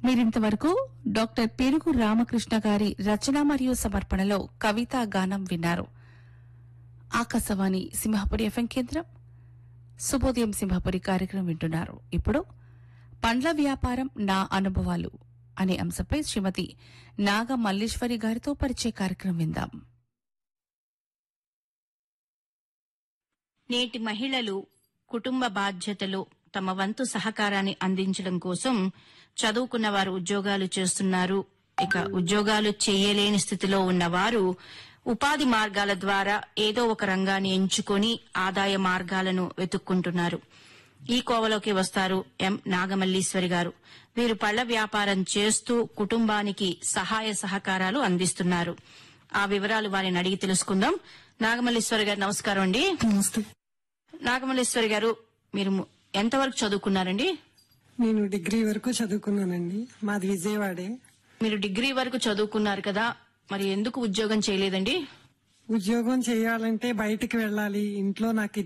మీరింతవరకు డాక్టర్ పెరుగు రామకృష్ణ గారి రచన మరియు సమర్పణలో కవితా గానం విన్నారు ఆకాశవాణి సింహపురి ఎఫ్ఎం కేంద్రం శుభోదయం సింహపురి కార్యక్రమం వింటున్నారు ఇప్పుడు పండ్ల వ్యాపారం నా అనుభవాలు అనే అంశంపై శ్రీమతి నాగ మల్లేశ్వరి గారితో పరిచయ కార్యక్రమం విందాం నేటి మహిళలు కుటుంబ బాధ్యతలు తమ వంతు సహకారాన్ని అందించడం కోసం చదువుకున్న వారు ఉద్యోగాలు చేస్తున్నారు ఇక ఉద్యోగాలు చేయలేని స్థితిలో ఉన్నవారు ఉపాధి మార్గాల ద్వారా ఏదో ఒక రంగాన్ని ఎంచుకొని ఆదాయ మార్గాలను వెతుక్కుంటున్నారు ఈ కోవలోకి వస్తారు ఎం నాగమల్లీశ్వరి గారు వీరు పళ్ల వ్యాపారం చేస్తూ కుటుంబానికి సహాయ సహకారాలు అందిస్తున్నారు ఆ వివరాలు వారిని అడిగి తెలుసుకుందాం నాగమల్లీశ్వరి గారు నమస్కారం అండి నమస్తే నాగమల్లేశ్వరి గారు మీరు ము- ఎంతవరకు చదువుకున్నారండి నేను డిగ్రీ వరకు చదువుకున్నానండి మాది విజయవాడే మీరు డిగ్రీ వరకు చదువుకున్నారు కదా మరి ఎందుకు ఉద్యోగం చేయలేదండి ఉద్యోగం చేయాలంటే బయటికి వెళ్ళాలి ఇంట్లో నాకు